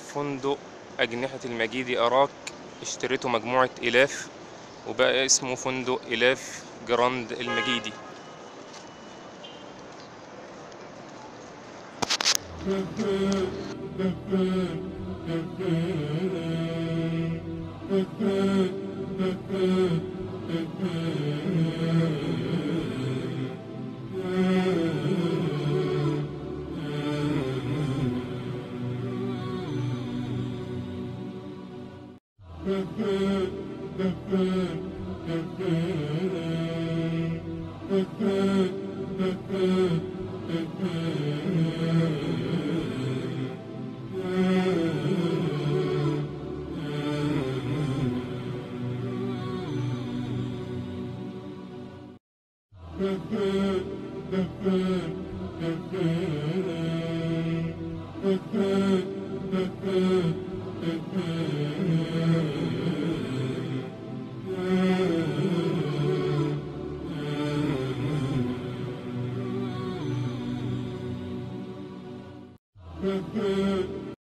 فندق أجنحة المجيدي أراك اشتريته مجموعة إلاف وبقى اسمه فندق إلاف جراند المجيدي